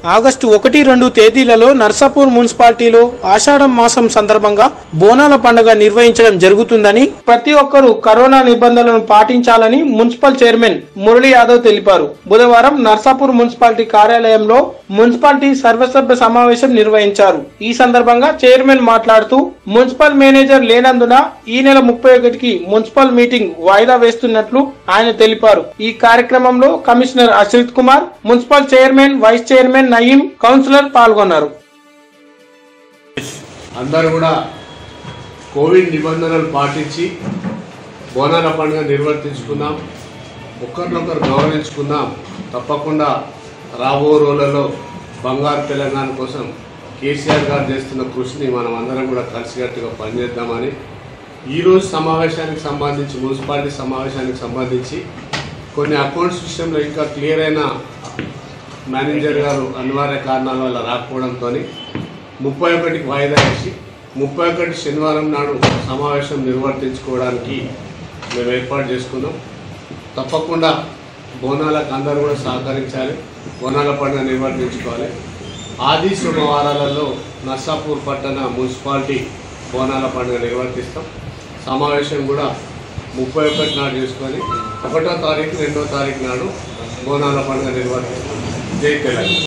August ఒకటి రెండు తేదీలలో నర్సాపూర్ మున్సిపాలిటీలో ఆషాఢం మాసం సందర్భంగా బోనాల పండుగ నిర్వహించడం జరుగుతుందని ప్రతి ఒక్కరూ కరోనా నిబంధనలను పాటించాలని మున్సిపల్ చైర్మన్ మురళీ యాదవ్ తెలిపారు బుధవారం నర్సాపూర్ మున్సిపాలిటీ కార్యాలయంలో మున్సిపాలిటీ సర్వసభ్య సమావేశం నిర్వహించారు ఈ సందర్భంగా చైర్మన్ మాట్లాడుతూ మున్సిపల్ మేనేజర్ లేనందున ఈ నెల ముప్పై ఒకటికి మున్సిపల్ మీటింగ్ వాయిదా వేస్తున్నట్లు ఆయన తెలిపారు ఈ కార్యక్రమంలో commissioner Ashrith Kumar municipal chairman vice chairman Nayeem councillor పాల్గొన్నారు అందరూ కూడా కోవిడ్ నిబంధనలు పాటించి బోనాల పండుగ నిర్వర్తించుకుందాం ఒకరినొకరు గౌరవించుకుందాం తప్పకుండా రాబో రోజులలో బంగారు తెలంగాణ కోసం కేసీఆర్ గారు చేస్తున్న కృషిని మనం అందరం కూడా కలిసికట్టుగా పనిచేద్దామని ఈరోజు సమావేశానికి సంబంధించి మున్సిపాలిటీ సమావేశానికి సంబంధించి కొన్ని అకౌంట్స్ విషయంలో ఇంకా క్లియర్ అయిన మేనేజర్ గారు అనివార్య కారణాల వల్ల రాకపోవడంతో ముప్పై ఒకటికి వాయిదా వేసి ముప్పై ఒకటి శనివారం నాడు సమావేశం నిర్వర్తించుకోవడానికి మేము ఏర్పాటు చేసుకున్నాం తప్పకుండా బోనాలకు అందరూ కూడా సహకరించాలి బోనాల పండుగ నిర్వర్తించుకోవాలి ఆది సోమవారాలలో నర్సాపూర్ పట్టణ మున్సిపాలిటీ బోనాల పండుగ నిర్వర్తిస్తాం సమావేశం కూడా ముప్పై ఒకటి నాడు చేసుకొని ఒకటో తారీఖు రెండో తారీఖు నాడు బోనాల పండుగ నిర్వర్తిస్తాం జై తెలంగాణ